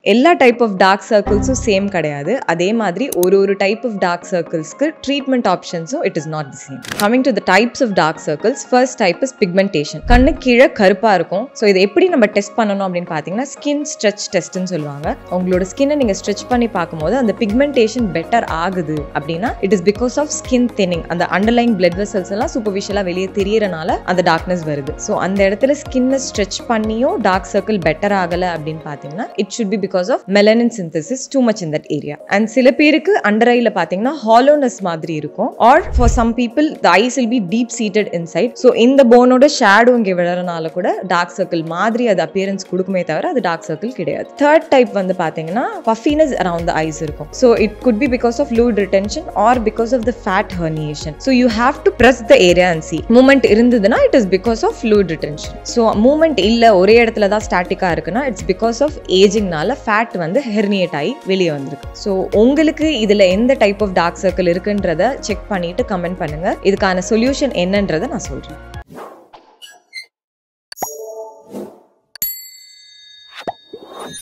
எல்லா type of dark சர்க்கிள்ஸும் same கிடையாது அதே மாதிரி ஒரு ஒரு டைப் ஆஃப் டார்க் சர்க்கிள்ஸ்க்கு ட்ரீட்மெண்ட் ஆப்ஷன்ஸும் it is not the same coming to the types of dark circles first type is pigmentation கண்ணு கீழே கருப்பாக இருக்கும் ஸோ இதை எப்படி நம்ம டெஸ்ட் பண்ணணும் அப்படின்னு பார்த்தீங்கன்னா ஸ்கின் ஸ்ட்ரெச் டெஸ்ட்னு சொல்லுவாங்க உங்களோட ஸ்கின்னை நீங்கள் ஸ்ட்ரெச் பண்ணி பார்க்கும்போது அந்த பிக்மெண்டேஷன் பெட்டர் ஆகுது அப்படின்னா it is because of skin thinning அந்த அண்டர்லைன் பிளட் வெசல்ஸ் எல்லாம் சூப்பர்ஃபிஷியலாக வெளியே தெரியறனால அந்த டார்க்னஸ் வருது ஸோ அந்த இடத்துல ஸ்கின்னை ஸ்ட்ரெச் பண்ணியும் டார்க் சர்க்கிள் பெட்டர் ஆகலை அப்படின்னு பார்த்தீங்கன்னா it should be because of melanin synthesis too much in that area and சில பேருக்கு அண்டர் ஐல பார்த்தீங்கன்னா ஹாலோனஸ் மாதிரி இருக்கும் or for some people the eyes will be deep seated inside so இந்த போனோட ஷேடோ இங்கே விழறனால கூட டார்க் சர்க்கிள் மாதிரி அது அப்பியரன்ஸ் கொடுக்குமே தவிர அது டார்க் சர்க்கிள் கிடையாது தேர்ட் டைப் வந்து பார்த்தீங்கன்னா பஃபினஸ் அரவுண்ட் த ஐஸ் இருக்கும் so it could be because of fluid retention or because of the fat herniation so you have to press the area and see movement இருந்ததுன்னா it is because of fluid retention so movement இல்லை ஒரே இடத்துல தான் ஸ்டாட்டிக்காக இருக்குன்னா it's because of ஏஜிங்னால fat வந்து herniate ஆகி வெளியே வந்திருக்கு ஸோ உங்களுக்கு இதில் எந்த டைப் ஆஃப் டார்க் சர்க்கிள் இருக்குன்றத செக் பண்ணிட்டு கமெண்ட் பண்ணுங்க இதுக்கான சொல்யூஷன் என்னன்றதை நான் சொல்கிறேன்